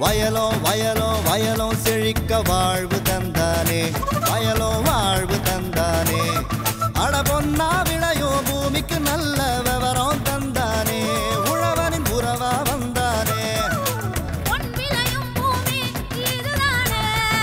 வயலோ வயலோ வயலோ செழிக்க வாழ்வு தந்தானே வயலோ வாழ்வு தந்தானே அட பொன்னா விளையோ பூமிக்கு நல்ல விவரம் தந்தானே உழவனின் உறவா வந்தானே பொன் விளையும் பூமி இதுதானே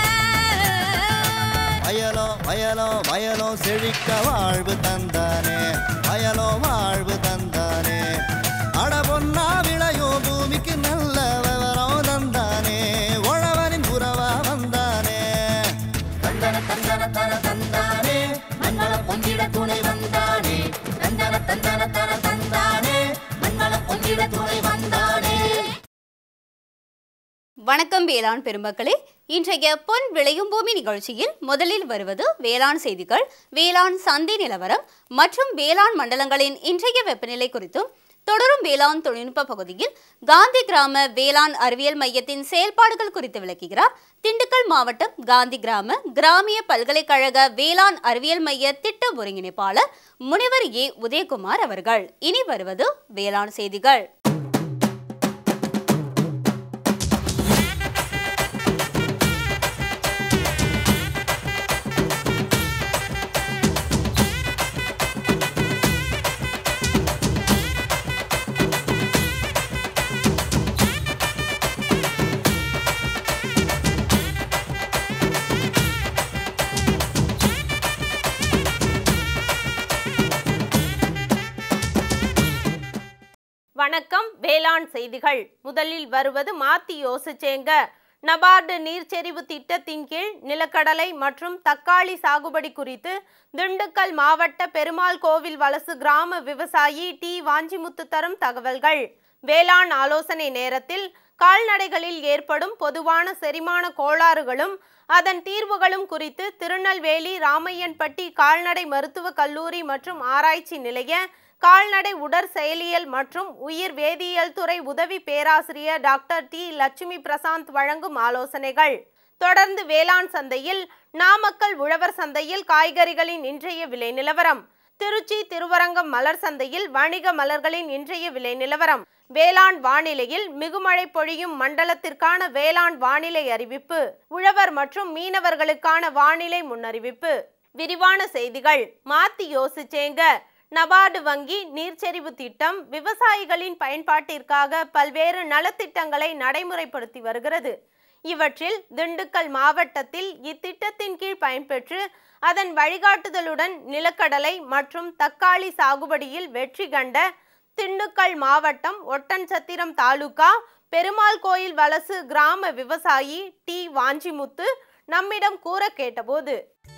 வயலோ வயலோ வயலோ செழிக்க வாழ்வு தந்தானே வயலோ வாழ்வு தந்தானே அட பொன்னா விளையோ பூமிக்கு நல்ல விவரம் தந்தானே உழவனின் உறவா வந்தானே தந்தன தந்தன தன தந்தானே மங்கள பொங்கிட துணை வந்தானே தந்தன தந்தன தன தந்தானே மங்கள பொங்கிட துணை வந்தானே வணக்கம் வேளாண் பெருமக்களே இன்றைய பொன் விளையும் பூமி நிகழ்ச்சியில் முதலில் வருவது வேளாண் செய்திகள் வேளாண் சந்தை நிலவரம் மற்றும் வேளாண் மண்டலங்களின் இன்றைய வெப்பநிலை குறித்தும் தொடரும் வேளாண் தொழில்நுட்ப பகுதியில் காந்தி கிராம வேளாண் அறிவியல் மையத்தின் செயல்பாடுகள் குறித்து விளக்குகிறார் திண்டுக்கல் மாவட்டம் காந்தி கிராம கிராமிய பல்கலைக்கழக வேளாண் அறிவியல் மைய திட்ட ஒருங்கிணைப்பாளர் முனைவர் ஏ உதயகுமார் அவர்கள் இனி வருவது வேளாண் செய்திகள் வணக்கம் வேளாண் செய்திகள் முதலில் வருவது மாத்தி யோசிச்சேங்க நபார்டு நீர்ச்செறிவு திட்டத்தின் கீழ் நிலக்கடலை மற்றும் தக்காளி சாகுபடி குறித்து திண்டுக்கல் மாவட்ட பெருமாள் கோவில் வலசு கிராம விவசாயி டி வாஞ்சிமுத்து தரும் தகவல்கள் வேளாண் ஆலோசனை நேரத்தில் கால்நடைகளில் ஏற்படும் பொதுவான செரிமான கோளாறுகளும் அதன் தீர்வுகளும் குறித்து திருநெல்வேலி ராமையன்பட்டி கால்நடை மருத்துவக் கல்லூரி மற்றும் ஆராய்ச்சி நிலைய கால்நடை உடற் செயலியல் மற்றும் உயிர் வேதியியல் துறை உதவி பேராசிரியர் டாக்டர் டி லட்சுமி பிரசாந்த் வழங்கும் ஆலோசனைகள் தொடர்ந்து வேளாண் சந்தையில் நாமக்கல் உழவர் சந்தையில் காய்கறிகளின் இன்றைய விலை நிலவரம் திருச்சி திருவரங்கம் மலர் சந்தையில் வணிக மலர்களின் இன்றைய விலை நிலவரம் வேளாண் வானிலையில் மிகுமழை பொழியும் மண்டலத்திற்கான வேளாண் வானிலை அறிவிப்பு உழவர் மற்றும் மீனவர்களுக்கான வானிலை முன்னறிவிப்பு விரிவான செய்திகள் மாத்தி யோசிச்சேங்க நபார்டு வங்கி நீர்ச்செறிவு திட்டம் விவசாயிகளின் பயன்பாட்டிற்காக பல்வேறு நலத்திட்டங்களை நடைமுறைப்படுத்தி வருகிறது இவற்றில் திண்டுக்கல் மாவட்டத்தில் இத்திட்டத்தின் கீழ் பயன்பெற்று அதன் வழிகாட்டுதலுடன் நிலக்கடலை மற்றும் தக்காளி சாகுபடியில் வெற்றி கண்ட திண்டுக்கல் மாவட்டம் ஒட்டன்சத்திரம் தாலுகா பெருமாள் கோயில் வலசு கிராம விவசாயி டி வாஞ்சிமுத்து நம்மிடம் கூற கேட்டபோது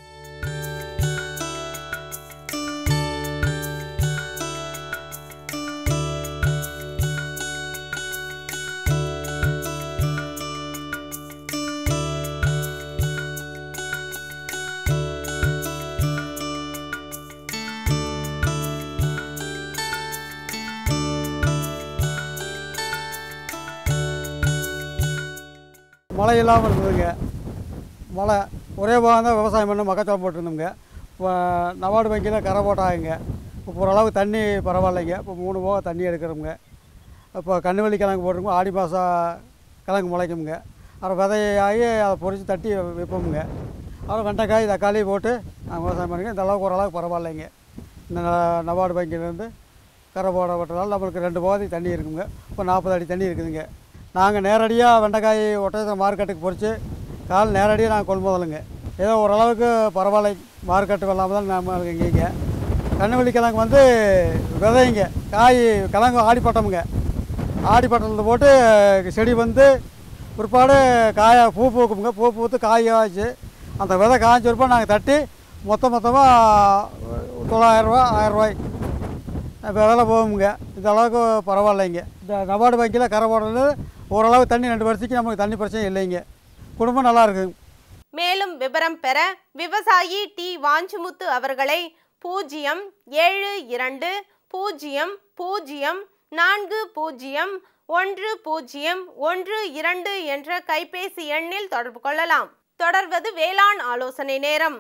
மழை இல்லாமல் இருந்ததுங்க மழை ஒரே பாகம் தான் விவசாயம் பண்ண மக்காச்சோளம் போட்டிருந்தோங்க இப்போ நவாடு வங்கியில் கரை போட்டாங்க இப்போ ஓரளவுக்கு தண்ணி பரவாயில்லைங்க இப்போ மூணு போகம் தண்ணி எடுக்கிறோங்க இப்போ கண்ணுவள்ளி கிழங்கு போட்டிருக்கோம் ஆடி மாதம் கிழங்கு முளைக்குமுங்க அப்புறம் விதையாகி அதை பொறிச்சு தட்டி வைப்போமுங்க அப்புறம் வெண்டைக்காய் தக்காளி போட்டு நாங்கள் விவசாயம் பண்ணிங்க இந்த அளவுக்கு ஓரளவுக்கு பரவாயில்லைங்க இந்த ந- நபார்டு வங்கியிலேருந்து கரை போடப்பட்டதால் நம்மளுக்கு ரெண்டு போகத்துக்கு தண்ணி இருக்குங்க இப்போ நாற்பது அடி தண்ணி இருக்குதுங்க நாங்கள் நேரடியாக வெண்டைக்காய் ஒட்டயத்தை மார்க்கெட்டுக்கு பொறிச்சு கால் நேரடியாக நாங்கள் கொள்முதலுங்க ஏதோ ஓரளவுக்கு பரவாயில்லை மார்க்கெட்டு வெள்ளாமல் தான் நம்ம இங்கேங்க கண்ணுவள்ளி கிழங்கு வந்து விதைங்க காய் கிழங்கு ஆடிப்பட்டமுங்க ஆடிப்பட்டத்தில் போட்டு செடி வந்து பிற்பாடு காய பூ பூக்குமுங்க பூ பூத்து காய் ஆச்சு அந்த விதை காய்ச்ச பிற்பாடு நாங்கள் தட்டி மொத்த மொத்தமாக தொள்ளாயிரரூவா ஆயிரரூவாய் விலை போகுங்க இந்த அளவுக்கு பரவாயில்லைங்க இந்த நபார்டு வங்கியில் கரை போடுறது ஓரளவு தண்ணி ரெண்டு வருஷத்துக்கு நமக்கு தண்ணி பிரச்சனை இல்லைங்க குடும்பம் நல்லா இருக்குங்க மேலும் விவரம் பெற விவசாயி டி வாஞ்சிமுத்து அவர்களை பூஜ்ஜியம் ஏழு இரண்டு பூஜ்ஜியம் பூஜ்ஜியம் நான்கு பூஜ்ஜியம் ஒன்று பூஜ்ஜியம் ஒன்று இரண்டு என்ற கைபேசி எண்ணில் தொடர்பு கொள்ளலாம் தொடர்வது வேளாண் ஆலோசனை நேரம்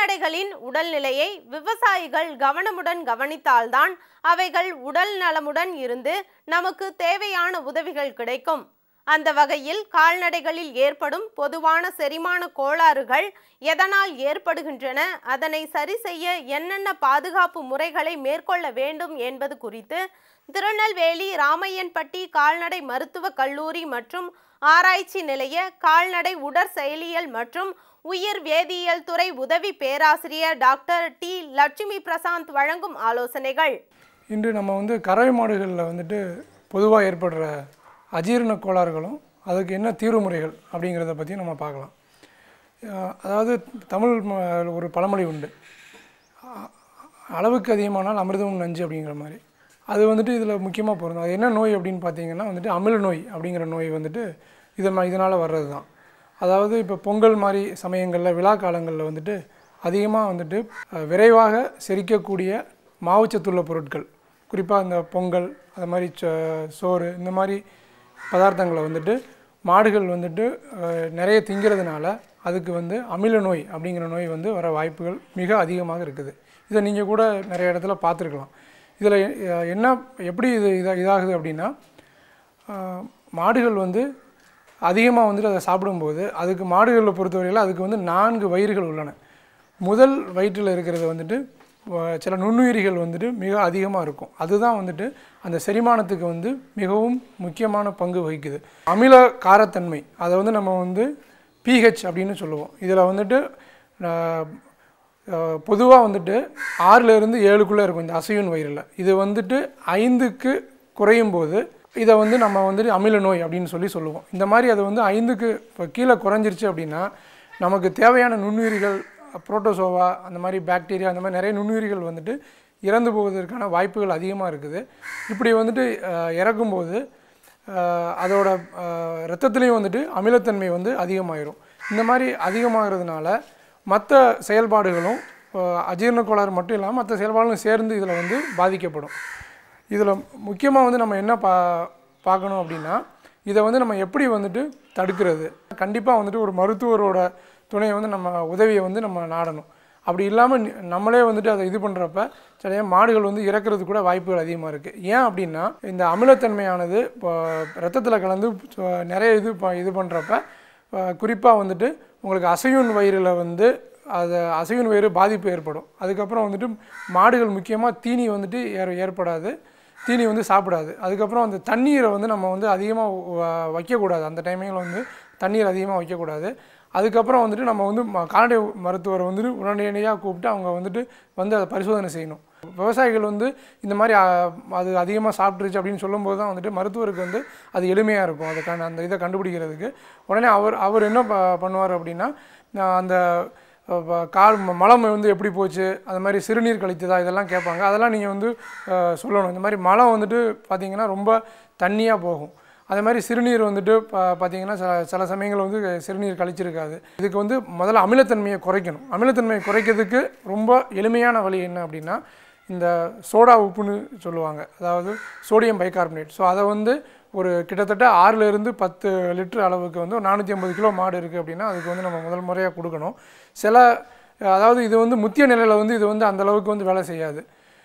கால்நடைகளின் உடல்நிலையை விவசாயிகள் கவனமுடன் கவனித்தால்தான் அவைகள் உடல் நலமுடன் இருந்து நமக்கு தேவையான உதவிகள் கிடைக்கும் அந்த வகையில் கால்நடைகளில் ஏற்படும் பொதுவான செரிமான கோளாறுகள் எதனால் ஏற்படுகின்றன அதனை சரி செய்ய என்னென்ன பாதுகாப்பு முறைகளை மேற்கொள்ள வேண்டும் என்பது குறித்து திருநெல்வேலி ராமையன்பட்டி கால்நடை மருத்துவக் கல்லூரி மற்றும் ஆராய்ச்சி நிலைய கால்நடை உடற்செயலியல் மற்றும் உயிர் வேதியியல் துறை உதவி பேராசிரியர் டாக்டர் டி லட்சுமி பிரசாந்த் வழங்கும் ஆலோசனைகள் இன்று நம்ம வந்து கறவை மாடுகளில் வந்துட்டு பொதுவாக ஏற்படுற அஜீரண கோளாறுகளும் அதுக்கு என்ன தீர்வு முறைகள் அப்படிங்கிறத பற்றி நம்ம பார்க்கலாம் அஹ் அதாவது தமிழ் ம- ஒரு பழமொழி உண்டு அ- அளவுக்கு அதிகமானால் அமிர்தமும் நஞ்சு அப்படிங்கிற மாதிரி அது வந்துட்டு இதில் முக்கியமாக பொருந்தும் அது என்ன நோய் அப்படின்னு பார்த்தீங்கன்னா வந்துட்டு அமில நோய் அப்படிங்கிற நோய் வந்துட்டு இதனால் இதனால் வர்றது தான் அதாவது இப்போ பொங்கல் மாதிரி சமயங்களில் விழா காலங்களில் வந்துட்டு அதிகமாக வந்துட்டு அஹ், விரைவாக செரிக்கக்கூடிய மாவுச்சத்துள்ள பொருட்கள் குறிப்பாக இந்த பொங்கல் அது மாதிரி சோ- சோறு இந்த மாதிரி பதார்த்தங்களை வந்துட்டு மாடுகள் வந்துட்டு அஹ், நிறைய திங்கிறதுனால அதுக்கு வந்து அமில நோய் அப்படிங்கிற நோய் வந்து வர வாய்ப்புகள் மிக அதிகமாக இருக்குது இதை நீங்கள் கூட நிறைய இடத்துல பார்த்துருக்கலாம் இதில் என்ன எப்படி இது இதா இதாகுது அப்படின்னா ஆஹ், மாடுகள் வந்து அதிகமாக வந்துட்டு அதை சாப்பிடும்போது அதுக்கு மாடுகளை பொறுத்தவரையில் அதுக்கு வந்து நான்கு வயிறுகள் உள்ளன முதல் வயிற்றில் இருக்கிறது வந்துட்டு வ- சில நுண்ணுயிரிகள் வந்துட்டு மிக அதிகமாக இருக்கும் அதுதான் வந்துட்டு அந்த செரிமானத்துக்கு வந்து மிகவும் முக்கியமான பங்கு வகிக்குது அமில காரத்தன்மை அதை வந்து நம்ம வந்து பிஹெச் அப்படின்னு சொல்லுவோம் இதில் வந்துட்டு பொதுவாக வந்துட்டு ஆறுலேருந்து ஏழுக்குள்ளே இருக்கும் இந்த அசையூன் வயிறில் இது வந்துட்டு ஐந்துக்கு குறையும் போது இதை வந்து நம்ம வந்துட்டு அமில நோய் அப்படின்னு சொல்லி சொல்லுவோம் இந்த மாதிரி அது வந்து ஐந்துக்கு இப்போ கீழே குறைஞ்சிருச்சு அப்படின்னா நமக்கு தேவையான நுண்ணுயிரிகள் புரோட்டோசோவா அந்த மாதிரி பாக்டீரியா அந்த மாதிரி நிறைய நுண்ணுயிரிகள் வந்துட்டு இறந்து போவதற்கான வாய்ப்புகள் அதிகமாக இருக்குது இப்படி வந்துட்டு அஹ், இறக்கும்போது அஹ், அதோட அஹ், ரத்தத்துலேயும் வந்துட்டு அமிலத்தன்மை வந்து அதிகமாயிரும் இந்த மாதிரி அதிகமாகிறதுனால மற்ற செயல்பாடுகளும் அஹ், அஜீரண கோளாறு மட்டும் இல்லாமல் மற்ற செயல்பாடுகளும் சேர்ந்து இதில் வந்து பாதிக்கப்படும் இதில் முக்கியமாக வந்து நம்ம என்ன பா பார்க்கணும் அப்படின்னா இதை வந்து நம்ம எப்படி வந்துட்டு தடுக்கிறது கண்டிப்பாக வந்துட்டு ஒரு மருத்துவரோட துணையை வந்து நம்ம உதவியை வந்து நம்ம நாடணும் அப்படி இல்லாமல் நம்மளே வந்துட்டு அதை இது பண்ணுறப்ப சில மாடுகள் வந்து இறக்குறது கூட வாய்ப்புகள் அதிகமாக இருக்குது ஏன் அப்படின்னா இந்த அமிலத்தன்மையானது இப்போ ரத்தத்தில் கலந்து சொ- நிறைய இது ப- இது பண்ணுறப்ப குறிப்பாக வந்துட்டு உங்களுக்கு அசையூன் வயிறில் வந்து அது அசைவின் வயிறு பாதிப்பு ஏற்படும் அதுக்கப்புறம் வந்துட்டு மாடுகள் முக்கியமாக தீனி வந்துட்டு ஏற் ஏற்படாது தீனி வந்து சாப்பிடாது அதுக்கப்புறம் அந்த தண்ணீரை வந்து நம்ம வந்து அதிகமாக வைக்கக்கூடாது அந்த டைமிங்கில் வந்து தண்ணீர் அதிகமாக வைக்கக்கூடாது அதுக்கப்புறம் வந்துட்டு நம்ம வந்து ம- கால்நடை மருத்துவரை வந்துட்டு உடனடியாக கூப்பிட்டு அவங்க வந்துட்டு வந்து அதை பரிசோதனை செய்யணும் விவசாயிகள் வந்து இந்த மாதிரி அ, அது அதிகமாக சாப்பிட்ருச்சு அப்படின்னு சொல்லும்போது தான் வந்துட்டு மருத்துவருக்கு வந்து அது எளிமையாக இருக்கும் அதை கண் அந்த இதை கண்டுபிடிக்கிறதுக்கு உடனே அவர் அவர் என்ன ப பண்ணுவார் அப்படின்னா நான் அந்த அஹ், ப- கால் ம- மலம் வந்து எப்படி போச்சு அது மாதிரி சிறுநீர் கழித்ததா இதெல்லாம் கேட்பாங்க அதெல்லாம் நீங்கள் வந்து அஹ், சொல்லணும் இந்த மாதிரி மலம் வந்துட்டு பார்த்தீங்கன்னா ரொம்ப தண்ணியாக போகும் அதே மாதிரி சிறுநீர் வந்துட்டு பா பார்த்தீங்கன்னா சில சில சமயங்கள் வந்து சிறுநீர் கழிச்சிருக்காது இதுக்கு வந்து முதல்ல அமிலத்தன்மையை குறைக்கணும் அமிலத்தன்மையை குறைக்கிறதுக்கு ரொம்ப எளிமையான வழி என்ன அப்படின்னா இந்த சோடா உப்புன்னு சொல்லுவாங்க அதாவது சோடியம் பைகார்பனேட் ஸோ அதை வந்து ஒரு கிட்டத்தட்ட ஆறுல இருந்து பத்து லிட்டர் அளவுக்கு வந்து ஒரு நானூற்றி ஐம்பது கிலோ மாடு இருக்குது அப்படின்னா அதுக்கு வந்து நம்ம முதல் முறையாக கொடுக்கணும் சில அதாவது இது வந்து முத்திய நிலையில் வந்து இது வந்து அந்த அளவுக்கு வந்து வேலை செய்யாது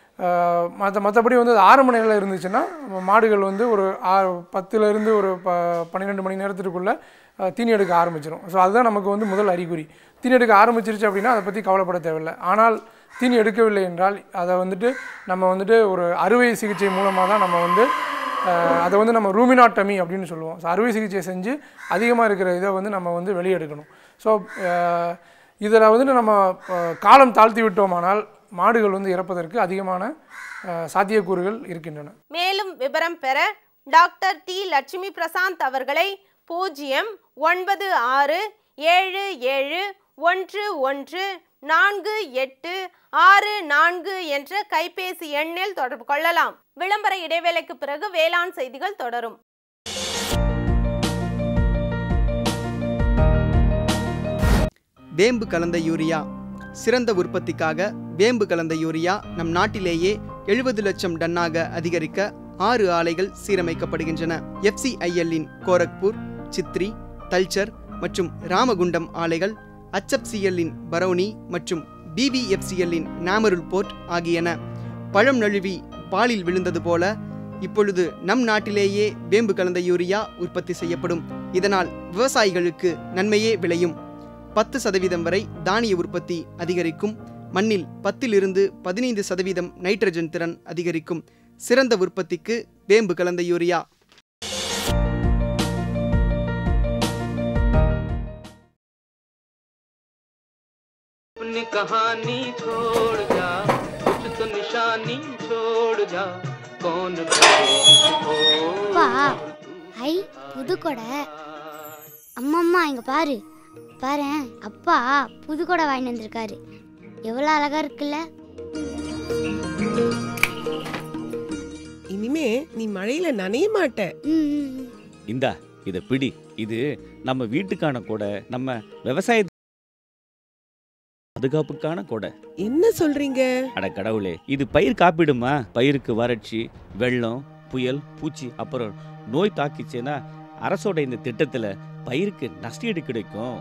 மற்ற மற்றபடி வந்து அது ஆரம்ப நிலையில் இருந்துச்சுன்னா மாடுகள் வந்து ஒரு ஆறு பத்துலேருந்து ஒரு ப பன்னிரெண்டு மணி நேரத்துக்குள்ளே தீனி எடுக்க ஆரம்பிச்சிடும் ஸோ அதுதான் நமக்கு வந்து முதல் அறிகுறி தீனி எடுக்க ஆரம்பிச்சிருச்சு அப்படின்னா அதை பற்றி கவலைப்பட தேவையில்லை ஆனால் தீனி எடுக்கவில்லை என்றால் அதை வந்துட்டு நம்ம வந்துட்டு ஒரு அறுவை சிகிச்சை மூலமாக தான் நம்ம வந்து அஹ், அதை வந்து நம்ம ரூமினாட்டமி அப்படின்னு சொல்லுவோம் ஸோ அறுவை சிகிச்சை செஞ்சு அதிகமாக இருக்கிற இதை வந்து நம்ம வந்து வெளியெடுக்கணும் ஸோ இதில் வந்துட்டு நம்ம அஹ், காலம் தாழ்த்தி விட்டோமானால் மாடுகள் வந்து இறப்பதற்கு அதிகமான அஹ், சாத்தியக்கூறுகள் இருக்கின்றன மேலும் விவரம் பெற டாக்டர் டி லட்சுமி பிரசாந்த் அவர்களை பூஜ்ஜியம் ஒன்பது ஆறு ஏழு ஏழு ஒன்று ஒன்று நான்கு எட்டு ஆறு நான்கு என்ற கைபேசி எண்ணில் தொடர்பு கொள்ளலாம் விளம்பர இடைவேளைக்கு பிறகு வேளாண் செய்திகள் தொடரும் வேம்பு கலந்த யூரியா சிறந்த உற்பத்திக்காக வேம்பு கலந்த யூரியா நம் நாட்டிலேயே எழுபது லட்சம் டன்னாக அதிகரிக்க ஆறு ஆலைகள் சீரமைக்கப்படுகின்றன எஃப்சிஐஎல்லின் கோரக்பூர் சித்ரி தல்ச்சர் மற்றும் ராமகுண்டம் ஆலைகள் HFCL-இன் பரௌனி மற்றும் பிபிஎஃப்சிஎல்லின் நாமருல் போர்ட் ஆகியன பழம் நழுவி பாலில் விழுந்தது போல இப்பொழுது நம் நாட்டிலேயே வேம்பு கலந்த யூரியா உற்பத்தி செய்யப்படும் இதனால் விவசாயிகளுக்கு நன்மையே விளையும் பத்து சதவீதம் வரை தானிய உற்பத்தி அதிகரிக்கும் மண்ணில் பத்திலிருந்து பதினைந்து சதவீதம் நைட்ரஜன் திறன் அதிகரிக்கும் சிறந்த உற்பத்திக்கு வேம்பு கலந்த யூரியா अपनी कहानी छोड़ जा कुछ तो निशानी छोड़ जा कौन அப்பா ஐ புது கொடை அம்மம்மா இங்க பாரு பாரேன் அப்பா புது கொடை வாங்கிட்டு வந்திருக்காரு எவ்வளோ அழகா இருக்குல்ல இனிமே நீ மழையில நனைய மாட்ட ம், ம், ம். இந்தா இத பிடி இது நம்ம வீட்டுக்கான கொடை நம்ம விவசாய பாதுகாப்புக்கான கொடை என்ன சொல்றீங்க அட கடவுளே இது பயிர் காப்பீடுமா பயிருக்கு வறட்சி வெள்ளம் புயல் பூச்சி அப்புறம் நோய் தாக்கிச்சேன்னா அரசோட இந்த திட்டத்துல பயிருக்கு நஷ்டஈடு கிடைக்கும்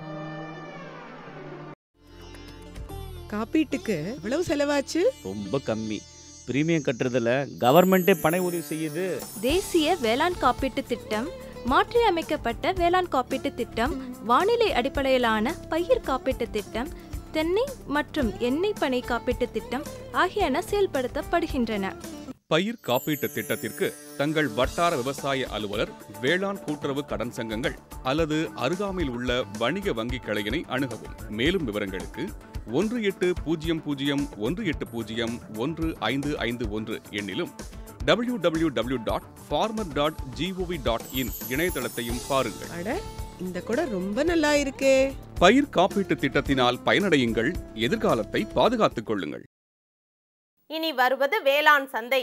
காப்பீட்டுக்கு எவ்வளவு செலவாச்சு ரொம்ப கம்மி பிரீமியம் கட்டுறதுல கவர்மெண்ட்டே பண உதவி செய்யுது தேசிய வேளாண் காப்பீட்டு திட்டம் மாற்றியமைக்கப்பட்ட வேளாண் காப்பீட்டு திட்டம் வானிலை அடிப்படையிலான பயிர் காப்பீட்டு திட்டம் தென்னை மற்றும் எண்ணெய் பனை காப்பீட்டு திட்டம் ஆகியன செயல்படுத்தப்படுகின்றன பயிர் காப்பீட்டு திட்டத்திற்கு தங்கள் வட்டார விவசாய அலுவலர் வேளாண் கூட்டுறவு கடன் சங்கங்கள் அல்லது அருகாமையில் உள்ள வணிக வங்கி கிளையினை அணுகவும் மேலும் விவரங்களுக்கு ஒன்று எட்டு பூஜ்ஜியம் பூஜ்ஜியம் ஒன்று எட்டு பூஜ்ஜியம் ஒன்று ஐந்து ஐந்து ஒன்று எண்ணிலும் W W W dot farmer dot GOV dot in இணையதளத்தையும் பாருங்கள் அட இந்த கூட ரொம்ப நல்லா இருக்கே பயிர் காப்பீட்டு திட்டத்தினால் பயனடையுங்கள் எதிர்காலத்தை பாதுகாத்துக் கொள்ளுங்கள் இனி வருவது வேளாண் சந்தை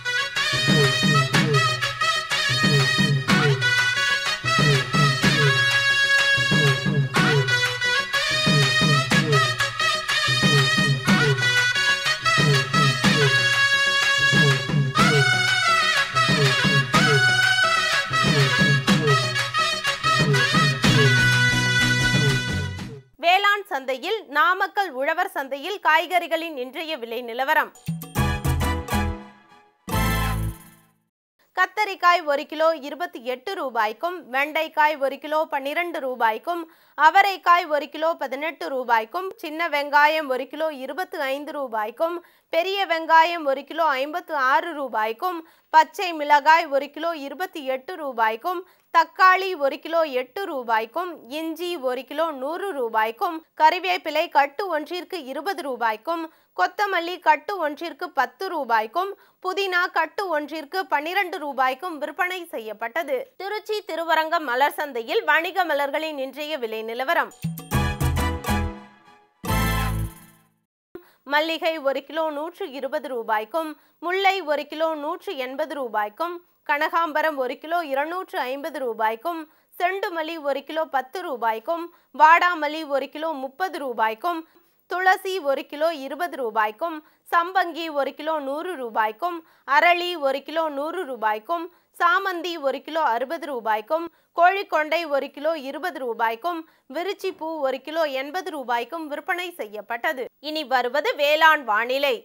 வேளாண் சந்தையில் நாமக்கல் உழவர் சந்தையில் காய்கறிகளின் இன்றைய விலை நிலவரம் கத்தரிக்காய் ஒரு கிலோ இருபத்தி எட்டு ரூபாய்க்கும் வெண்டைக்காய் ஒரு கிலோ பன்னிரண்டு ரூபாய்க்கும் அவரைக்காய் ஒரு கிலோ பதினெட்டு ரூபாய்க்கும் சின்ன வெங்காயம் ஒரு கிலோ இருபத்து ஐந்து ரூபாய்க்கும் பெரிய வெங்காயம் ஒரு கிலோ ஐம்பத்து ஆறு ரூபாய்க்கும் பச்சை மிளகாய் ஒரு கிலோ இருபத்தி எட்டு ரூபாய்க்கும் தக்காளி ஒரு கிலோ எட்டு ரூபாய்க்கும் இஞ்சி ஒரு கிலோ நூறு ரூபாய்க்கும் கறிவேப்பிலை கட்டு ஒன்றிற்கு இருபது ரூபாய்க்கும் கொத்தமல்லி கட்டு ஒன்றிற்கு பத்து ரூபாய்க்கும் புதினா கட்டு ஒன்றிற்கு பன்னிரண்டு ரூபாய்க்கும் விற்பனை செய்யப்பட்டது திருச்சி திருவரங்கம் மலர் சந்தையில் வணிக மலர்களின் இன்றைய விலை நிலவரம் மல்லிகை ஒரு கிலோ நூற்று இருபது ரூபாய்க்கும் முல்லை ஒரு கிலோ நூற்று எண்பது ரூபாய்க்கும் கனகாம்பரம் ஒரு கிலோ இருநூற்று ஐம்பது ரூபாய்க்கும் செண்டுமல்லி ஒரு கிலோ பத்து ரூபாய்க்கும் வாடாமல்லி ஒரு கிலோ முப்பது ரூபாய்க்கும் துளசி ஒரு கிலோ இருபது ரூபாய்க்கும் சம்பங்கி ஒரு கிலோ நூறு ரூபாய்க்கும் அரளி ஒரு கிலோ நூறு ரூபாய்க்கும் சாமந்தி ஒரு கிலோ அறுபது ரூபாய்க்கும் கோழிக்கொண்டை ஒரு கிலோ இருபது ரூபாய்க்கும் விருச்சி பூ ஒரு கிலோ எண்பது ரூபாய்க்கும் விற்பனை செய்யப்பட்டது இனி வருவது வேளாண் வானிலை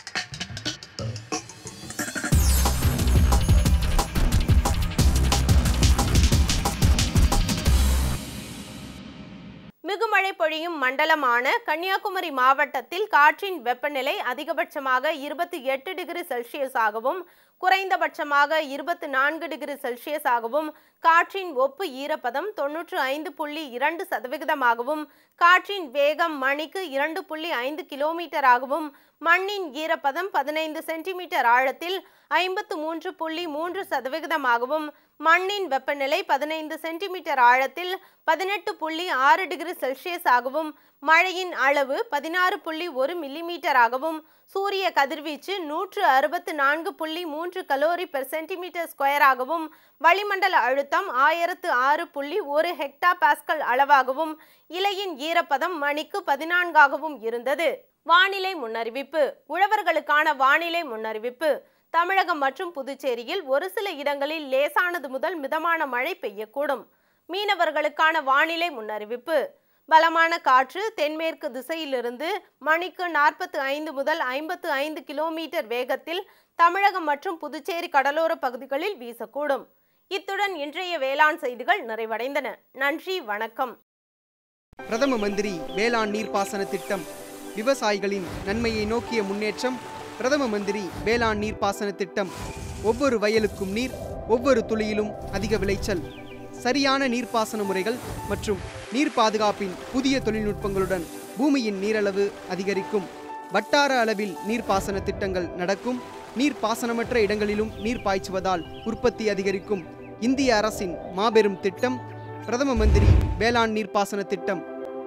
மிகுமழை பொழியும் மண்டலமான கன்னியாகுமரி மாவட்டத்தில் காற்றின் வெப்பநிலை அதிகபட்சமாக இருபத்தி எட்டு டிகிரி செல்சியஸாகவும் குறைந்தபட்சமாக இருபத்தி நான்கு டிகிரி செல்சியஸாகவும் காற்றின் ஒப்பு ஈரப்பதம் தொன்னூற்று ஐந்து புள்ளி இரண்டு சதவிகிதமாகவும் காற்றின் வேகம் மணிக்கு இரண்டு புள்ளி ஐந்து கிலோமீட்டராகவும் மண்ணின் ஈரப்பதம் பதினைந்து சென்டிமீட்டர் ஆழத்தில் ஐம்பத்து மூன்று புள்ளி மூன்று சதவிகிதமாகவும் மண்ணின் வெப்பநிலை பதினைந்து சென்டிமீட்டர் ஆழத்தில் பதினெட்டு புள்ளி ஆறு டிகிரி செல்சியஸ் ஆகவும் மழையின் அளவு பதினாறு புள்ளி ஒரு மில்லிமீட்டராகவும் சூரிய கதிர்வீச்சு நூற்று அறுபத்து நான்கு புள்ளி மூன்று கலோரி பெர் சென்டிமீட்டர் ஸ்கொயராகவும் வளிமண்டல அழுத்தம் ஆயிரத்து ஆறு புள்ளி ஒரு ஹெக்டா பாஸ்கல் அளவாகவும் இலையின் ஈரப்பதம் மணிக்கு பதினான்காகவும் இருந்தது வானிலை முன்னறிவிப்பு உழவர்களுக்கான வானிலை முன்னறிவிப்பு தமிழகம் மற்றும் புதுச்சேரியில் ஒரு சில இடங்களில் லேசானது முதல் மிதமான மழை பெய்யக்கூடும் மீனவர்களுக்கான வானிலை முன்னறிவிப்பு பலமான காற்று தென்மேற்கு திசையிலிருந்து மணிக்கு நாற்பத்து ஐந்து முதல் ஐம்பத்து ஐந்து கிலோமீட்டர் வேகத்தில் தமிழகம் மற்றும் புதுச்சேரி கடலோர பகுதிகளில் வீசக்கூடும் இத்துடன் இன்றைய வேளாண் செய்திகள் நிறைவடைந்தன நன்றி வணக்கம் பிரதம மந்திரி வேளாண் நீர்ப்பாசன திட்டம் விவசாயிகளின் நன்மையை நோக்கிய முன்னேற்றம் பிரதம மந்திரி வேளாண் நீர்ப்பாசன திட்டம் ஒவ்வொரு வயலுக்கும் நீர் ஒவ்வொரு துளியிலும் அதிக விளைச்சல் சரியான நீர்ப்பாசன முறைகள் மற்றும் நீர் பாதுகாப்பின் புதிய தொழில்நுட்பங்களுடன் பூமியின் நீரளவு அதிகரிக்கும் வட்டார அளவில் நீர்ப்பாசன திட்டங்கள் நடக்கும் நீர்ப்பாசனமற்ற இடங்களிலும் நீர் பாய்ச்சுவதால் உற்பத்தி அதிகரிக்கும் இந்திய அரசின் மாபெரும் திட்டம் பிரதம மந்திரி வேளாண் நீர்ப்பாசன திட்டம்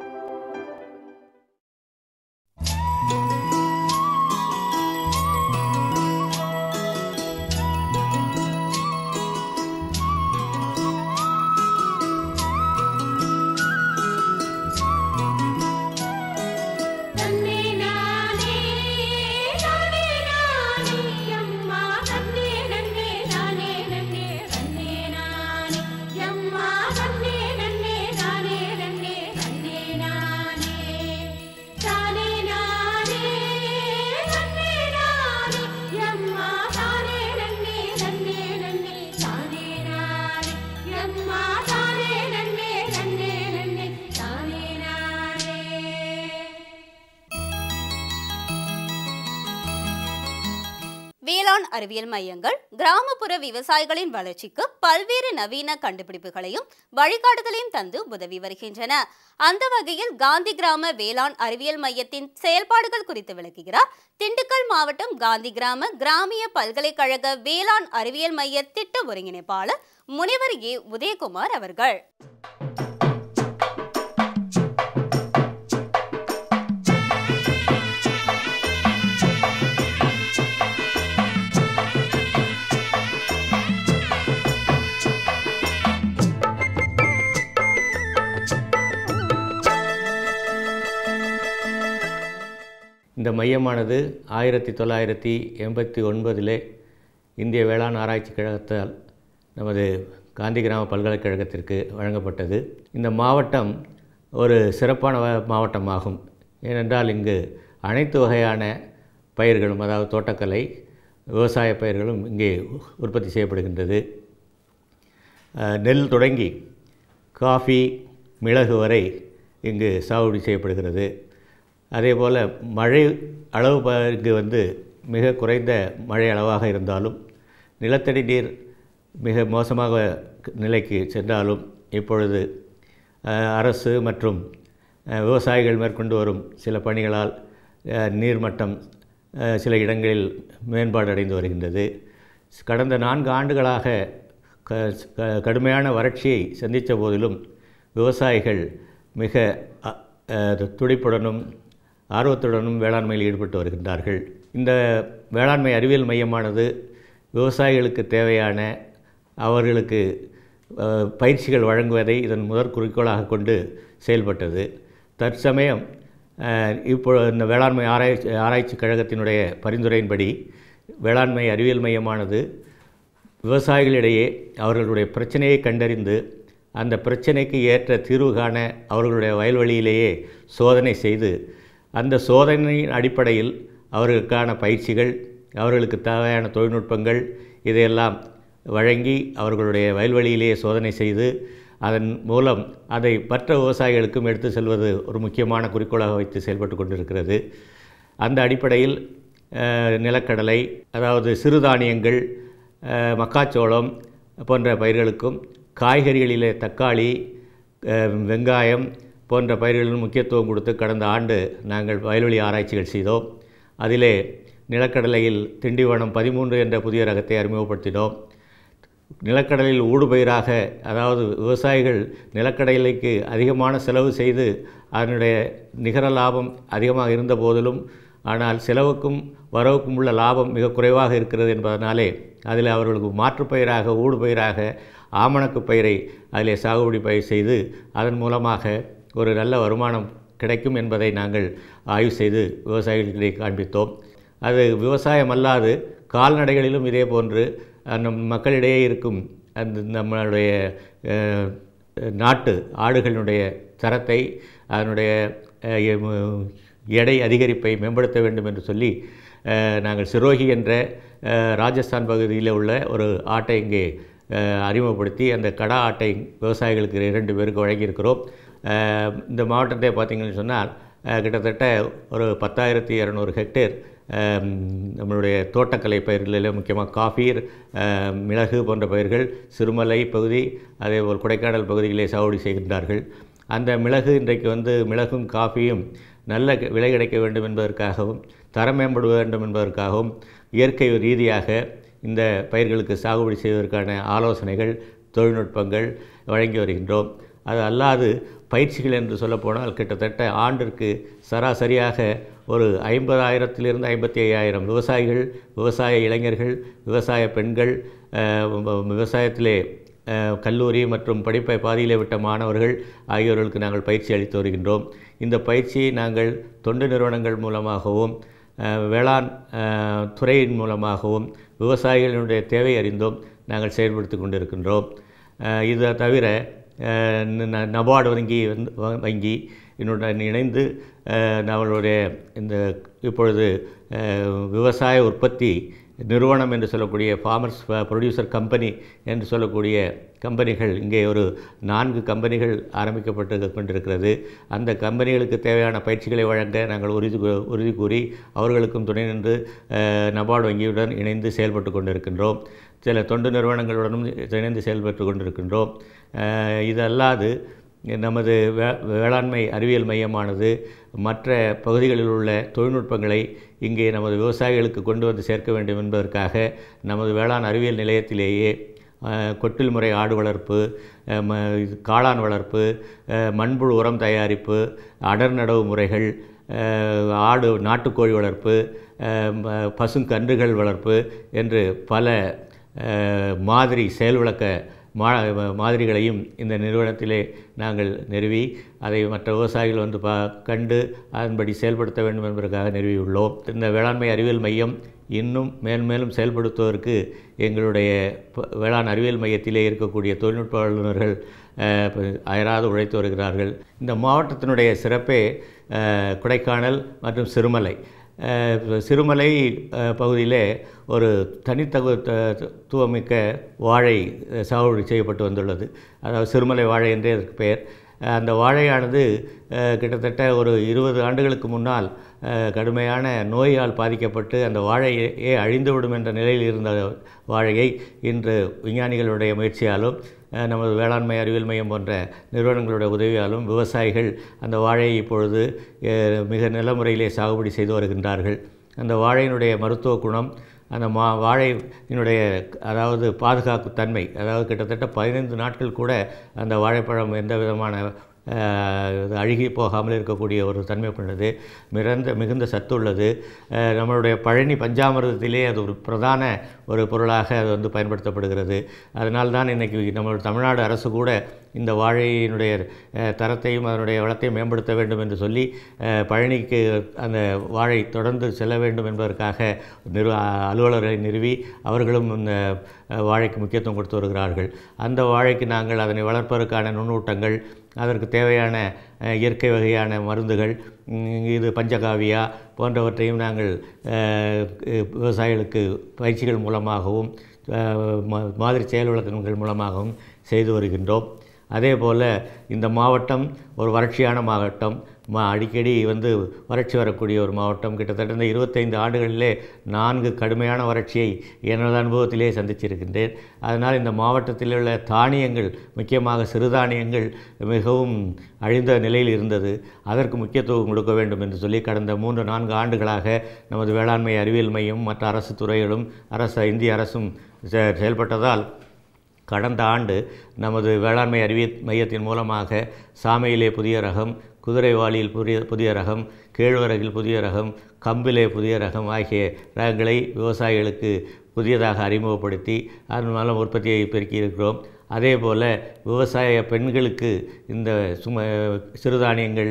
தன்னே நானே நானே நானே அம்மா தன்னே நன்னே நானே நன்னே தன்னே நானே அம்மா தன்னே நன்னே நானே நன்னே தன்னே நானே தானே நானே தன்னே நானே அம்மா தானே நன்னே தன்னே நன்னே தானே நானே அம்மா தானே நன்னே தன்னே நன்னே தானே நானே வேளாண் அறிவியல் மையங்கள் கிராமப்புற விவசாயிகளின் வளர்ச்சிக்கு பல்வேறு நவீன கண்டுபிடிப்புகளையும் வழிகாட்டுதலையும் தந்து உதவி வருகின்றன அந்த வகையில் காந்தி கிராம வேளாண் அறிவியல் மையத்தின் செயல்பாடுகள் குறித்து விளக்குகிறார் திண்டுக்கல் மாவட்டம் காந்தி கிராம கிராமிய பல்கலைக்கழக வேளாண் அறிவியல் மைய திட்ட ஒருங்கிணைப்பாளர் முனைவர் ஏ உதயகுமார் அவர்கள் இந்த மையமானது ஆயிரத்தி தொள்ளாயிரத்தி எண்பத்தி ஒன்பதிலே இந்திய வேளாண் ஆராய்ச்சி கழகத்தால் நமது காந்தி கிராம பல்கலைக்கழகத்திற்கு வழங்கப்பட்டது இந்த மாவட்டம் ஒரு சிறப்பான வ- மாவட்டமாகும் ஏனென்றால் இங்கு அனைத்து வகையான பயிர்களும் அதாவது தோட்டக்கலை விவசாய பயிர்களும் இங்கே உற்பத்தி செய்யப்படுகின்றது அஹ், நெல் தொடங்கி காஃபி மிளகு வரை இங்கு சாகுபடி செய்யப்படுகிறது அதே போல் மழை அளவு ப- இங்கு வந்து மிக குறைந்த மழை அளவாக இருந்தாலும் நிலத்தடி நீர் மிக மோசமாக க- நிலைக்கு சென்றாலும் இப்பொழுது அஹ், அரசு மற்றும் அஹ், விவசாயிகள் மேற்கொண்டு வரும் சில பணிகளால் அஹ், நீர்மட்டம் அஹ், சில இடங்களில் மேம்பாடு அடைந்து வருகின்றது கடந்த நான்கு ஆண்டுகளாக க க- கடுமையான வறட்சியை சந்தித்த போதிலும் விவசாயிகள் மிக அ- அஹ், துடிப்புடனும் ஆர்வத்துடனும் வேளாண்மையில் ஈடுபட்டு வருகின்றார்கள் இந்த வேளாண்மை அறிவியல் மையமானது விவசாயிகளுக்கு தேவையான அவர்களுக்கு அஹ், பயிற்சிகள் வழங்குவதை இதன் முதற் குறிக்கோளாக கொண்டு செயல்பட்டது தற்சமயம் அஹ், இப்போ இந்த வேளாண்மை ஆராய்ச்சி ஆராய்ச்சி கழகத்தினுடைய பரிந்துரையின்படி வேளாண்மை அறிவியல் மையமானது விவசாயிகளிடையே அவர்களுடைய பிரச்சனையை கண்டறிந்து அந்த பிரச்சனைக்கு ஏற்ற தீர்வு காண அவர்களுடைய வயல்வெளியிலேயே சோதனை செய்து அந்த சோதனையின் அடிப்படையில் அவர்களுக்கான பயிற்சிகள் அவர்களுக்கு தேவையான தொழில்நுட்பங்கள் இதையெல்லாம் வழங்கி அவர்களுடைய வயல்வெளியிலேயே சோதனை செய்து அதன் மூலம் அதை மற்ற விவசாயிகளுக்கும் எடுத்து செல்வது ஒரு முக்கியமான குறிக்கோளாக வைத்து செயல்பட்டு கொண்டிருக்கிறது அந்த அடிப்படையில் அஹ், நிலக்கடலை அதாவது சிறுதானியங்கள் அஹ், மக்காச்சோளம் போன்ற பயிர்களுக்கும் காய்கறிகளிலே தக்காளி அஹ், வெங்காயம் போன்ற பயிர்களிலும் முக்கியத்துவம் கொடுத்து கடந்த ஆண்டு நாங்கள் வயல்வெளி ஆராய்ச்சிகள் செய்தோம் அதிலே நிலக்கடலையில் திண்டிவனம் பதிமூன்று என்ற புதிய ரகத்தை அறிமுகப்படுத்தினோம் நிலக்கடலில் ஊடுபயிராக அதாவது விவசாயிகள் நிலக்கடலைக்கு அதிகமான செலவு செய்து அதனுடைய நிகர லாபம் அதிகமாக இருந்த போதிலும் ஆனால் செலவுக்கும் வரவுக்கும் உள்ள லாபம் மிக குறைவாக இருக்கிறது என்பதனாலே அதில் அவர்களுக்கு மாற்றுப்பயிராக ஊடுபயிராக ஆமணக்கு பயிரை அதிலே சாகுபடி பயிர் செய்து அதன் மூலமாக ஒரு நல்ல வருமானம் கிடைக்கும் என்பதை நாங்கள் ஆய்வு செய்து விவசாயிகளிடையே காண்பித்தோம் அது விவசாயம் அல்லாது கால்நடைகளிலும் இதே போன்று அஹ், நம் மக்களிடையே இருக்கும் அந்த நம்மளுடைய அஹ், நாட்டு ஆடுகளினுடைய தரத்தை அதனுடைய அஹ், எ- எடை அதிகரிப்பை மேம்படுத்த வேண்டும் என்று சொல்லி அஹ், நாங்கள் சிரோகி என்ற அஹ், ராஜஸ்தான் பகுதியில் உள்ள ஒரு ஆட்டை இங்கே அஹ், அறிமுகப்படுத்தி அந்த கடா ஆட்டை விவசாயிகளுக்கு இரண்டு பேருக்கு வழங்கியிருக்கிறோம் அஹ், இந்த மாவட்டத்தை பார்த்திங்கன்னு சொன்னால் அஹ், கிட்டத்தட்ட ஒரு பத்தாயிரத்தி இரநூறு ஹெக்டேர் அஹ், நம்மளுடைய தோட்டக்கலை பயிர்களில் முக்கியமாக காஃபி அஹ், மிளகு போன்ற பயிர்கள் சிறுமலை பகுதி அதேபோல் கொடைக்கானல் பகுதிகளிலே சாகுபடி செய்கின்றார்கள் அந்த மிளகு இன்றைக்கு வந்து மிளகும் காஃபியும் நல்ல க- விலை கிடைக்க வேண்டும் என்பதற்காகவும் தரம் மேம்பட வேண்டும் என்பதற்காகவும் இயற்கை ரீதியாக இந்த பயிர்களுக்கு சாகுபடி செய்வதற்கான ஆலோசனைகள் தொழில்நுட்பங்கள் வழங்கி வருகின்றோம் அது அல்லாது பயிற்சிகள் என்று சொல்லப்போனால் கிட்டத்தட்ட ஆண்டிற்கு சராசரியாக ஒரு ஐம்பதாயிரத்திலிருந்து ஐம்பத்தி ஐயாயிரம் விவசாயிகள் விவசாய இளைஞர்கள் விவசாய பெண்கள் அஹ், வ- விவசாயத்திலே அஹ், கல்லூரி மற்றும் படிப்பை பாதியிலே விட்ட மாணவர்கள் ஆகியோர்களுக்கு நாங்கள் பயிற்சி அளித்து வருகின்றோம் இந்த பயிற்சியை நாங்கள் தொண்டு நிறுவனங்கள் மூலமாகவும் அஹ், வேளாண் அஹ், துறையின் மூலமாகவும் விவசாயிகளுடைய தேவை அறிந்தும் நாங்கள் செயல்படுத்தி கொண்டிருக்கின்றோம் அஹ், இதை தவிர அஹ், ந- ந- நபார்டு வங்கி வந்து வ- வங்கி என்னுடன் இணைந்து அஹ், நம்மளுடைய இந்த இப்பொழுது அஹ், விவசாய உற்பத்தி நிறுவனம் என்று சொல்லக்கூடிய ஃபார்மர்ஸ் ப்ரொடியூசர் கம்பெனி என்று சொல்லக்கூடிய கம்பெனிகள் இங்கே ஒரு நான்கு கம்பெனிகள் ஆரம்பிக்கப்பட்டு கொண்டிருக்கிறது அந்த கம்பெனிகளுக்கு தேவையான பயிற்சிகளை வழங்க நாங்கள் உறுதி கூ- உறுதி கூறி அவர்களுக்கும் துணை நின்று அஹ், நபார்டு வங்கியுடன் இணைந்து செயல்பட்டு கொண்டிருக்கின்றோம் சில தொண்டு நிறுவனங்களுடனும் இணைந்து செயல்பட்டு கொண்டிருக்கின்றோம் அஹ், இது அல்லாது நமது வே வேளாண்மை அறிவியல் மையமானது மற்ற பகுதிகளில் உள்ள தொழில்நுட்பங்களை இங்கே நமது விவசாயிகளுக்கு கொண்டு வந்து சேர்க்க வேண்டும் என்பதற்காக நமது வேளாண் அறிவியல் நிலையத்திலேயே அஹ், கொட்டில் முறை ஆடு வளர்ப்பு அஹ், ம- இது காளான் வளர்ப்பு அஹ், மண்புழு உரம் தயாரிப்பு அடர் நடவு முறைகள் அஹ், ஆடு நாட்டுக்கோழி வளர்ப்பு அஹ், ம- பசுங்கன்றுகள் வளர்ப்பு என்று பல அஹ், மாதிரி செயல் விளக்க மா மாதிரிகளையும் இந்த நிறுவனத்திலே நாங்கள் நிறுவி அதை மற்ற விவசாயிகள் வந்து பா கண்டு அதன்படி செயல்படுத்த வேண்டும் என்பதற்காக நிறுவியுள்ளோம் இந்த வேளாண்மை அறிவியல் மையம் இன்னும் மேல் மேலும் செயல்படுத்துவதற்கு எங்களுடைய ப- வேளாண் அறிவியல் மையத்திலே இருக்கக்கூடிய தொழில்நுட்ப வல்லுநர்கள் அஹ், ப- அயராது உழைத்து வருகிறார்கள் இந்த மாவட்டத்தினுடைய சிறப்பே அஹ், கொடைக்கானல் மற்றும் சிறுமலை அஹ், சிறுமலை அஹ், பகுதியிலே ஒரு தனித்தகு த- துவமிக்க வாழை அஹ், சாகுபடி செய்யப்பட்டு வந்துள்ளது அதாவது சிறுமலை வாழை என்றே அதற்கு பெயர் அஹ், அந்த வாழையானது அஹ், கிட்டத்தட்ட ஒரு இருபது ஆண்டுகளுக்கு முன்னால் அஹ், கடுமையான நோயால் பாதிக்கப்பட்டு அந்த வாழையே அழிந்துவிடும் என்ற நிலையில் இருந்த வாழையை இன்று விஞ்ஞானிகளுடைய முயற்சியாலும் அஹ், நமது வேளாண்மை அறிவியல் மையம் போன்ற நிறுவனங்களுடைய உதவியாலும் விவசாயிகள் அந்த வாழையை இப்பொழுது அஹ், மிக நல்ல முறையிலே சாகுபடி செய்து வருகின்றார்கள் அந்த வாழையினுடைய மருத்துவ குணம் அந்த மா வாழையினுடைய அதாவது பாதுகாப்பு தன்மை அதாவது கிட்டத்தட்ட பதினைந்து நாட்கள் கூட அந்த வாழைப்பழம் எந்த விதமான அஹ், இது அழுகி போகாமல் இருக்கக்கூடிய ஒரு தன்மை கொண்டது மிகுந்த மிகுந்த சத்து உள்ளது அஹ், நம்மளுடைய பழனி பஞ்சாமிர்தத்திலே அது ஒரு பிரதான ஒரு பொருளாக அது வந்து பயன்படுத்தப்படுகிறது அதனால் தான் இன்றைக்கி நம்மளுடைய தமிழ்நாடு அரசு கூட இந்த வாழையினுடைய அஹ், தரத்தையும் அதனுடைய வளத்தையும் மேம்படுத்த வேண்டும் என்று சொல்லி அஹ், பழனிக்கு அந்த வாழை தொடர்ந்து செல்ல வேண்டும் என்பதற்காக நிறு அலுவலர்களை நிறுவி அவர்களும் இந்த அஹ், வாழைக்கு முக்கியத்துவம் கொடுத்து வருகிறார்கள் அந்த வாழைக்கு நாங்கள் அதனை வளர்ப்பதற்கான நுண்ணூட்டங்கள் அதற்கு தேவையான அஹ், இயற்கை வகையான மருந்துகள் ம், இது பஞ்சகாவியா போன்றவற்றையும் நாங்கள் அஹ், விவசாயிகளுக்கு பயிற்சிகள் மூலமாகவும் அஹ், மா- மாதிரி செயல் விளக்கங்கள் மூலமாகவும் செய்து வருகின்றோம் அதே போல் இந்த மாவட்டம் ஒரு வறட்சியான மாவட்டம் மா அடிக்கடி வந்து வறட்சி வரக்கூடிய ஒரு மாவட்டம் கிட்டத்தட்ட இந்த இருபத்தைந்து ஆண்டுகளிலே நான்கு கடுமையான வறட்சியை எனது அனுபவத்திலே சந்திச்சிருக்கின்றேன் அதனால் இந்த மாவட்டத்தில் உள்ள தானியங்கள் முக்கியமாக சிறுதானியங்கள் மிகவும் அழிந்த நிலையில் இருந்தது அதற்கு முக்கியத்துவம் கொடுக்க வேண்டும் என்று சொல்லி கடந்த மூன்று நான்கு ஆண்டுகளாக நமது வேளாண்மை அறிவியல் மையம் மற்ற அரசு துறைகளும் அரசு இந்திய அரசும் செ- செயல்பட்டதால் கடந்த ஆண்டு நமது வேளாண்மை அறிவியல் மையத்தின் மூலமாக சாமையிலே புதிய ரகம் குதிரைவாளியில் புதிய புதிய ரகம் கேழ்வரகில் புதிய ரகம் கம்பிலே புதிய ரகம் ஆகிய ரகங்களை விவசாயிகளுக்கு புதியதாக அறிமுகப்படுத்தி அதன் மூலம் உற்பத்தியை பெருக்கியிருக்கிறோம் அதே போல் விவசாய பெண்களுக்கு இந்த சும சிறுதானியங்களிலே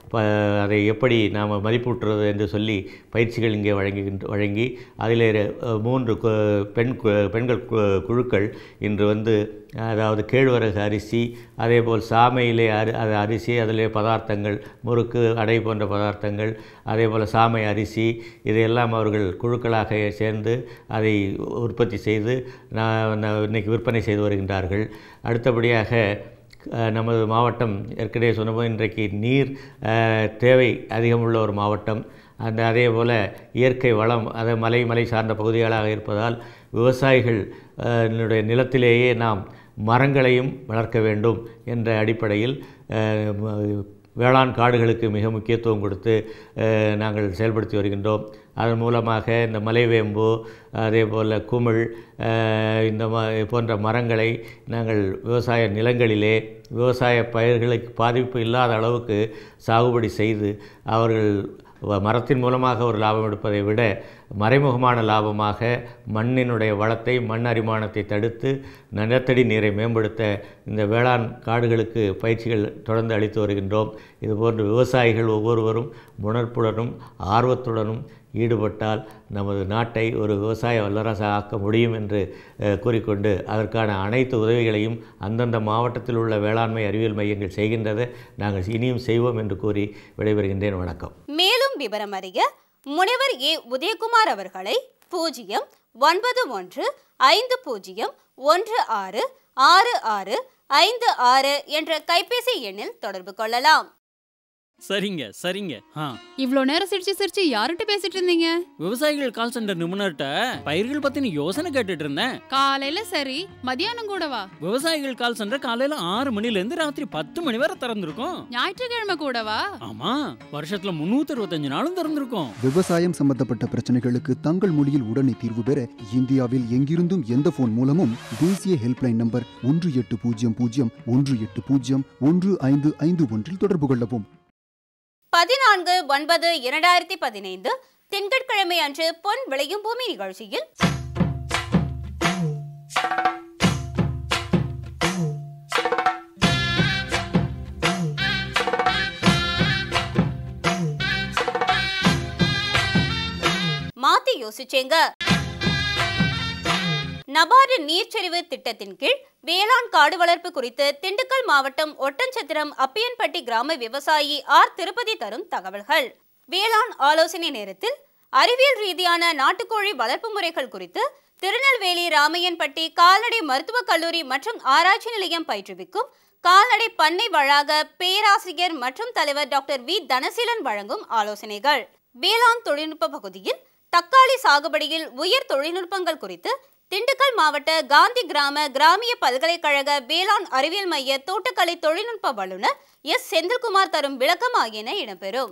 ப அதை எப்படி நாம் மதிப்பூட்டுறது என்று சொல்லி பயிற்சிகள் இங்கே வழங்குகின்ற வழங்கி அதில் அஹ், மூன்று கு- பெண் கு- பெண்கள் கு- குழுக்கள் இன்று வந்து அதாவது கேழ்வரகு அரிசி அதேபோல் சாமையிலே அரி அது அரிசி அதிலே பதார்த்தங்கள் முறுக்கு அடை போன்ற பதார்த்தங்கள் அதேபோல் சாமை அரிசி இதையெல்லாம் அவர்கள் குழுக்களாக சேர்ந்து அதை உற்பத்தி செய்து நான் நான் இன்னைக்கு விற்பனை செய்து வருகின்றார்கள் அடுத்தபடியாக அஹ், நமது மாவட்டம் ஏற்கனவே சொன்னபோது இன்றைக்கு நீர் அஹ், தேவை அதிகமுள்ள ஒரு மாவட்டம் அந்த அதே போல் இயற்கை வளம் அது மலை மலை சார்ந்த பகுதிகளாக இருப்பதால் விவசாயிகள் அஹ், னுடைய நிலத்திலேயே நாம் மரங்களையும் வளர்க்க வேண்டும் என்ற அடிப்படையில் அஹ், ம- வேளாண் காடுகளுக்கு மிக முக்கியத்துவம் கொடுத்து அஹ், நாங்கள் செயல்படுத்தி வருகின்றோம் அதன் மூலமாக இந்த மலைவேம்பு அதே போல் குமிழ் அஹ், இந்த ம போன்ற மரங்களை நாங்கள் விவசாய நிலங்களிலே விவசாய பயிர்களுக்கு பாதிப்பு இல்லாத அளவுக்கு சாகுபடி செய்து அவர்கள் வ- மரத்தின் மூலமாக ஒரு லாபம் எடுப்பதை விட மறைமுகமான லாபமாக மண்ணினுடைய வளத்தை மண் அரிமானத்தை தடுத்து நிலத்தடி நீரை மேம்படுத்த இந்த வேளாண் காடுகளுக்கு பயிற்சிகள் தொடர்ந்து அளித்து வருகின்றோம் இதுபோன்று விவசாயிகள் ஒவ்வொருவரும் உணர்ப்புடனும் ஆர்வத்துடனும் ஈடுபட்டால் நமது நாட்டை ஒரு விவசாய வல்லரசாக ஆக்க முடியும் என்று அஹ், கூறிக்கொண்டு அதற்கான அனைத்து உதவிகளையும் அந்தந்த மாவட்டத்தில் உள்ள வேளாண்மை அறிவியல் மையங்கள் செய்கின்றதை நாங்கள் இனியும் செய்வோம் என்று கூறி விடைபெறுகின்றேன் வணக்கம் மேலும் விவரம் அறிய முனைவர் ஏ உதயகுமார் அவர்களை பூஜ்ஜியம் ஒன்பது ஒன்று ஐந்து பூஜ்ஜியம் ஒன்று ஆறு ஆறு ஆறு ஐந்து ஆறு என்ற கைபேசி எண்ணில் தொடர்பு கொள்ளலாம் சரிங்க சரிங்க ஆ இவ்ளோ நேரம் சிரிச்சு சிரிச்சு யார்கிட்ட பேசிட்டு இருந்தீங்க விவசாயிகள் கால் சென்டர் நிபுணர்கிட்ட பயிர்கள் பத்தின யோசனை கேட்டுட்டு இருந்தேன் காலையில சரி மதியானம் கூடவா விவசாயிகள் கால் சென்டர் காலையில ஆறு மணில இருந்து ராத்திரி பத்து மணி வரை திறந்திருக்கும் ஞாயிற்றுக்கிழமை கூடவா ஆமா வருஷத்துல முன்னூத்தி அறுபத்தஞ்சு நாளும் திறந்திருக்கும் விவசாயம் சம்பந்தப்பட்ட பிரச்சனைகளுக்கு தங்கள் மொழியில் உடனே தீர்வு பெற இந்தியாவில் எங்கிருந்தும் எந்த போன் மூலமும் தேசிய ஹெல்ப்லைன் நம்பர் ஒன்று எட்டு பூஜ்ஜியம் பூஜ்ஜியம் ஒன்று எட்டு பூஜ்ஜியம் ஒன்று ஐந்து ஐந்து ஒன்றில் தொடர்பு கொள்ளவும் பதினான்கு ஒன்பது இரண்டாயிரத்தி பதினைந்து திங்கட்கிழமை அன்று பொன் விளையும் பூமி நிகழ்ச்சியில் மாத்தி யோசிச்சேங்க நபார்டு நீர்ச்செறிவு திட்டத்தின் கீழ் வேளாண் காடு வளர்ப்பு குறித்து திண்டுக்கல் மாவட்டம் ஒட்டன்சத்திரம் அப்பியன்பட்டி கிராம விவசாயி ஆர் திருப்பதி தரும் தகவல்கள் வேளாண் ஆலோசனை நேரத்தில் அறிவியல் ரீதியான நாட்டுக்கோழி வளர்ப்பு முறைகள் குறித்து திருநெல்வேலி ராமையன்பட்டி கால்நடை மருத்துவக் கல்லூரி மற்றும் ஆராய்ச்சி நிலையம் பயிற்றுவிக்கும் கால்நடை பண்ணை வளாக பேராசிரியர் மற்றும் தலைவர் டாக்டர் வி தனசீலன் வழங்கும் ஆலோசனைகள் வேளாண் தொழில்நுட்ப பகுதியில் தக்காளி சாகுபடியில் உயர் தொழில்நுட்பங்கள் குறித்து திண்டுக்கல் மாவட்ட காந்தி கிராம கிராமிய பல்கலைக்கழக வேளாண் அறிவியல் மைய தோட்டக்கலை தொழில்நுட்ப வல்லுநர் எஸ் செந்தில்குமார் தரும் விளக்கம் ஆகியன இடம்பெறும்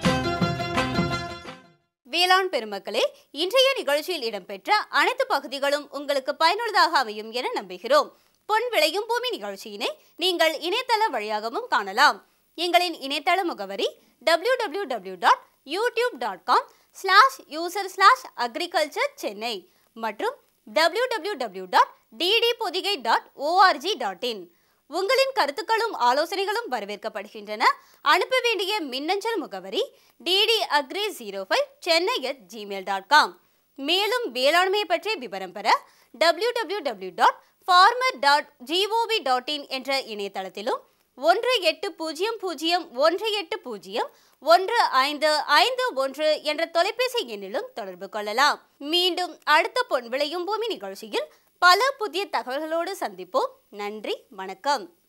வேளாண் பெருமக்களே இன்றைய நிகழ்ச்சியில் இடம்பெற்ற அனைத்து பகுதிகளும் உங்களுக்கு பயனுள்ளதாக அமையும் என நம்புகிறோம் பொன் விளையும் பூமி நிகழ்ச்சியினை நீங்கள் இணையதள வழியாகவும் காணலாம் எங்களின் இணையதள முகவரி W W W dot YouTube dot com slash user slash agriculture Chennai மற்றும் W W W dot DD Podhigai dot ORG dot in உங்களின் கருத்துக்களும் ஆலோசனைகளும் வரவேற்கப்படுகின்றன அனுப்ப வேண்டிய மின்னஞ்சல் முகவரி DD agri zero five Chennai at Gmail dot com மேலும் வேளாண்மை பற்றிய விவரம் பெற W W W dot farmer dot GOV dot in என்ற இணையதளத்திலும் ஒன்று எட்டு பூஜ்ஜியம் பூஜ்ஜியம் ஒன்று எட்டு பூஜ்ஜியம் ஒன்று ஐந்து ஐந்து ஒன்று என்ற தொலைபேசி எண்ணிலும் தொடர்பு கொள்ளலாம் மீண்டும் அடுத்த பொன் விளையும் பூமி நிகழ்ச்சியில் பல புதிய தகவல்களோடு சந்திப்போம் நன்றி வணக்கம்